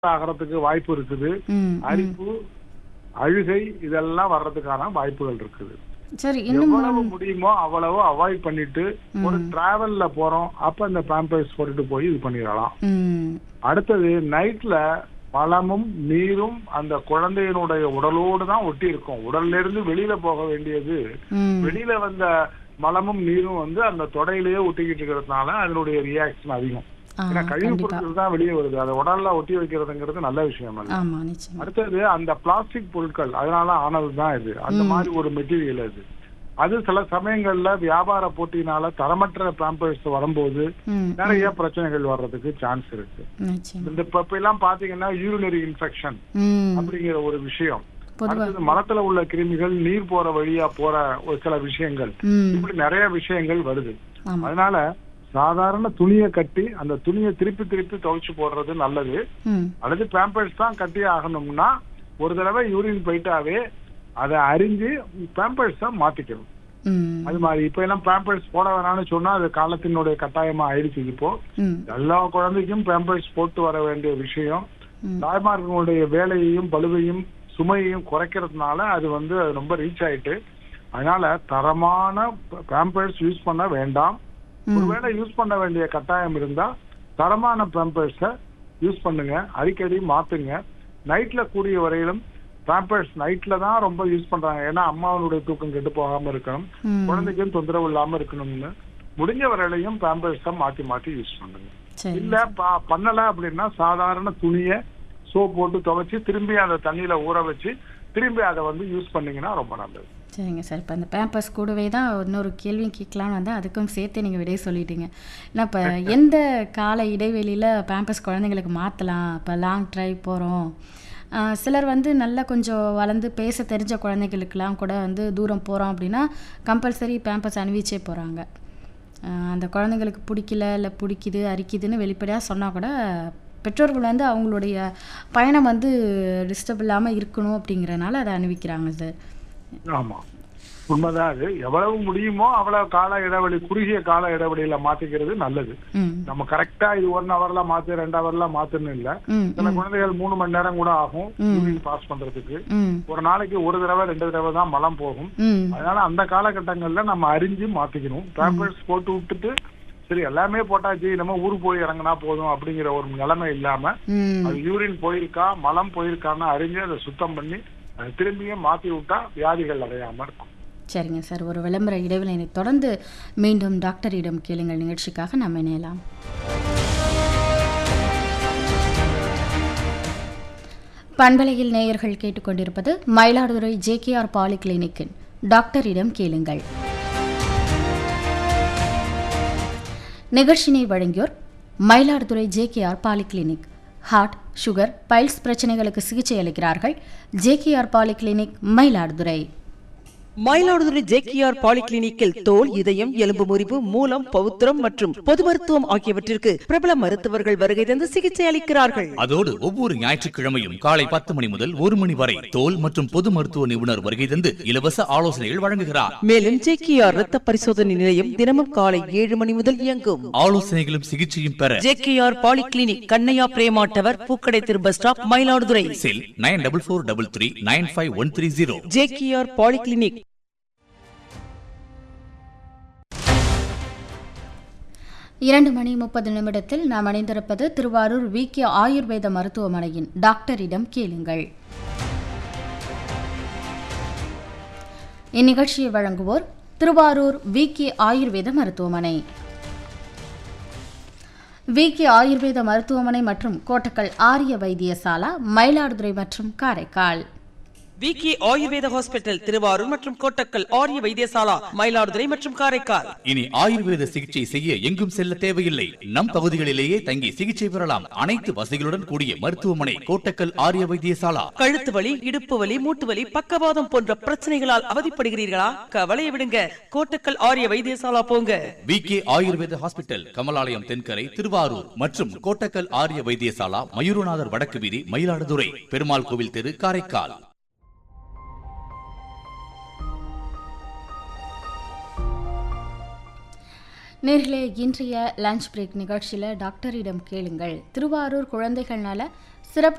ஆகிறதுக்கு வாய்ப்பு இருக்குது ம், ம். அரிப்பு அழுகை இதெல்லாம் வர்றதுக்கான வாய்ப்புகள் இருக்குது சரி இன்னும் எவ்வளவு முடியுமோ அவ்வளவு அவாய்ட் பண்ணிட்டு ஒரு டிராவல்ல போறோம் அப்ப இந்த பேம்பர்ஸ் போட்டுட்டு போய் இது பண்ணிடலாம் ம், அடுத்தது நைட்ல மலமும் நீரும் அந்த குழந்தையினுடைய உடலோடு தான் ஒட்டி இருக்கும் உடல்ல இருந்து வெளியில போக வேண்டியது ம், வெளியில வந்த மலமும் நீரும் வந்து அந்த தொடையிலேயே ஒட்டிக்கிட்டு இருக்கிறதுனால அதனுடைய ரியாக்ஷன் அதிகம் ஆ, ஏன்னா கழிவு கண்டிப்பா பொருட்கள் தான் வெளியே வருது அதை உடல்ல ஒட்டி வைக்கிறதுங்கிறது நல்ல விஷயம் அல்ல ஆமா நிச்சயமா அடுத்தது அந்த பிளாஸ்டிக் பொருட்கள் அதனால ஆனது தான் இது அந்த மாதிரி ஒரு மெட்டீரியல் அது அது சில சமயங்கள்ல வியாபார போட்டியினால தரமற்ற பேம்பர்ஸ் வரும்போது ம், நிறைய பிரச்சனைகள் வர்றதுக்கு சான்ஸ் இருக்கு நிச்சயமா இந்த இப்ப இப்ப எல்லாம் பாத்தீங்கன்னா யூரினரி இன்ஃபெக்ஷன் ம் அப்படிங்கிற ஒரு விஷயம் பொதுவா அடுத்தது மலத்துல உள்ள கிருமிகள் நீர் போற வழியா போற ஒரு சில விஷயங்கள் ம் இப்படி நிறைய விஷயங்கள் வருது ஆமா அதனால சாதாரண துணியை கட்டி அந்த துணியை திருப்பி திருப்பி துவைச்சு போடுறது நல்லது ம் அல்லது பேம்பர்ஸ் தான் கட்டி ஆகணும்னா ஒரு தடவை யூரின் போயிட்டாவே அதை அறிஞ்சு பேம்பர்ஸ் தான் மாத்திக்கணும் ம் அது மாதிரி இப்ப எல்லாம் பேம்பர்ஸ் போட வேணாம்னு சொன்னா அது காலத்தினுடைய கட்டாயமா ஆயிடுச்சு இப்போ ம் எல்லா குழந்தைக்கும் பேம்பர்ஸ் போட்டு வர வேண்டிய விஷயம் ம். தாய்மார்களுடைய வேலையையும் பலுவையும் சுமையையும் குறைக்கிறதுனால அது வந்து அது ரொம்ப ரீச் ஆயிட்டு அதனால தரமான பேம்பர்ஸ் யூஸ் பண்ண வேண்டாம் ஒருவேளை யூஸ் பண்ண வேண்டிய கட்டாயம் இருந்தா தரமான பேம்பர்ஸ யூஸ் பண்ணுங்க அடிக்கடி மாத்துங்க நைட்ல கூடிய வரையிலும் பேம்பர்ஸ் நைட்ல தான் ரொம்ப யூஸ் பண்றாங்க ஏன்னா அம்மாவனுடைய தூக்கம் கெட்டு போகாம இருக்கணும் ம். குழந்தைக்கும் தொந்தரவு இல்லாம இருக்கணும்னு முடிஞ்ச வரையிலையும் பேம்பர்ஸ் தான் மாத்தி மாத்தி யூஸ் பண்ணுங்க சரி இல்ல ப- பண்ணல அப்படின்னா சாதாரண துணிய சோப் போட்டு துவைச்சு திரும்பி அந்த தண்ணியில ஊற வச்சு திரும்பி அதை வந்து யூஸ் பண்ணீங்கன்னா ரொம்ப நல்லது சரிங்க சார் இப்போ அந்த பேம்பஸ் கூடவே தான் இன்னொரு கேள்வியும் கேட்கலான்னு வந்தேன் அதுக்கும் சேர்த்து நீங்கள் விடைய சொல்லிட்டீங்க ஏன்னா இப்போ எந்த கால இடைவெளியில் பேம்பஸ் குழந்தைங்களுக்கு மாற்றலாம் இப்போ லாங் ட்ரைவ் போகிறோம் சிலர் வந்து நல்லா கொஞ்சம் வளர்ந்து பேச தெரிஞ்ச குழந்தைகளுக்கெல்லாம் கூட வந்து தூரம் போகிறோம் அப்படின்னா கம்பல்சரி பேம்பஸ் அணிவிச்சே போகிறாங்க அந்த குழந்தைங்களுக்கு பிடிக்கல இல்லை பிடிக்குது அரிக்குதுன்னு வெளிப்படையாக சொன்னால் கூட பெற்றோர்கள் வந்து அவங்களுடைய பயணம் வந்து டிஸ்டர்ப் இல்லாமல் இருக்கணும் அப்படிங்கிறனால அதை அணிவிக்கிறாங்க சார் ஆமா உண்மைதான் அது எவ்வளவு முடியுமோ அவ்வளவு கால இடைவெளி குறுகிய கால இடைவெளியில மாத்திக்கிறது நல்லது ம் நம்ம கரெக்டா இது ஒன் ஹவர்ல மாத்து ரெண்டு ஹவர்ல மாத்துன்னு இல்ல ம் சில குழந்தைகள் மூணு மணி நேரம் கூட ஆகும் யூரின் பாஸ் பண்றதுக்கு ம் ஒரு நாளைக்கு ஒரு தடவை ரெண்டு தடவை தான் மலம் போகும் ம் அதனால அந்த காலகட்டங்கள்ல நம்ம அறிஞ்சு மாத்திக்கணும் பேம்பர்ஸ் போட்டு விட்டுட்டு சரி எல்லாமே போட்டாச்சு நம்ம ஊருக்கு போய் இறங்கினா போதும் அப்படிங்கிற ஒரு நிலைமை இல்லாம ம் அது யூரின் போயிருக்கா மலம் போயிருக்கான்னு அறிஞ்சு அதை சுத்தம் பண்ணி அதை திரும்பியும் மாத்தி விட்டா வியாதிகள் அடையாம இருக்கும் சரிங்க சார் ஒரு விளம்பர இடைவெளியை தொடர்ந்து மீண்டும் டாக்டரிடம் கேளுங்கள் நிகழ்ச்சிக்காக நாம் இணையலாம் பண்பலையில் நேயர்கள் கேட்டுக்கொண்டிருப்பது மயிலாடுதுறை ஜேகேஆர் பாலி கிளினிக்கின் டாக்டரிடம் கேளுங்கள் நிகழ்ச்சினை வழங்கியோர் Mayiladuthurai JKR poly clinic heart sugar piles பிரச்சனைகளுக்கு சிகிச்சை அளிக்கிறார்கள் JKR poly clinic Mayiladuthurai Mayiladuthurai JKR பாலிகிளினிக்கில் தோல் இதயம் எலும்பு முறிவு மூலம் பௌத்திரம் மற்றும் பொது மருத்துவம் ஆகியவற்றிற்கு பிரபல மருத்துவர்கள் வருகை தந்து சிகிச்சை அளிக்கிறார்கள் அதோடு ஒவ்வொரு ஞாயிற்றுக்கிழமையும் காலை பத்து மணி முதல் ஒரு மணி வரை தோல் மற்றும் பொது மருத்துவ நிபுணர் வருகை தந்து இலவச ஆலோசனைகள் வழங்குகிறார் மேலும் ஜேகேஆர் ரத்த பரிசோதனை நிலையம் தினமும் காலை ஏழு மணி முதல் இயங்கும் ஆலோசனைகளும் சிகிச்சையும் பெற JKR polyclinic Kannaiya Prema tower பூக்கடை திரு bus stop Mayiladuthurai cell nine double four double three nine five one three zero JKR polyclinic இரண்டு மணி முப்பது நிமிடத்தில் நாம் அணிந்திருப்பது திருவாரூர் வி கே ஆயுர்வேத மருத்துவமனையின் டாக்டரிடம் கேளுங்கள் இந்நிகழ்ச்சியை வழங்குவோர் திருவாரூர் வி கே ஆயுர்வேத மருத்துவமனை வி கே ஆயுர்வேத மருத்துவமனை மற்றும் கோட்டக்கல் ஆரிய வைத்தியசாலா மயிலாடுதுறை மற்றும் காரைக்கால் விகே ஆயுர்வேத ஹாஸ்பிட்டல் திருவாரூர் மற்றும் கோட்டக்கல் ஆரிய வைத்தியசாலா மயிலாடுதுறை மற்றும் காரைக்கால் இனி ஆயுர்வேத சிகிச்சை செய்ய எங்கும் செல்ல தேவையில்லை நம் பகுதிகளிலேயே தங்கி சிகிச்சை பெறலாம் அனைத்து வசதிகளுடன் கூடிய மருத்துவமனை கோட்டக்கல் ஆரிய வைத்தியசாலா கழுத்து வலி இடுப்பு வலி மூட்டு வலி பக்கவாதம் போன்ற பிரச்சனைகளால் அவதிப்படுகிறீர்களா கவலையை விடுங்க கோட்டக்கல் ஆரிய வைத்தியசாலா போங்க V K Ayurveda hospital Kamalalayam Thenkarai Thiruvarur மற்றும் கோட்டக்கல் ஆரிய வைத்தியசாலா மயூரநாதர் வடக்கு வீதி மயிலாடுதுறை பெருமாள் கோவில் தெரு காரைக்கால் நேர்களே இன்றைய லஞ்ச் பிரேக் நிகழ்ச்சியில் டாக்டரிடம் கேளுங்கள் திருவாரூர் குழந்தைகள் நல சிறப்பு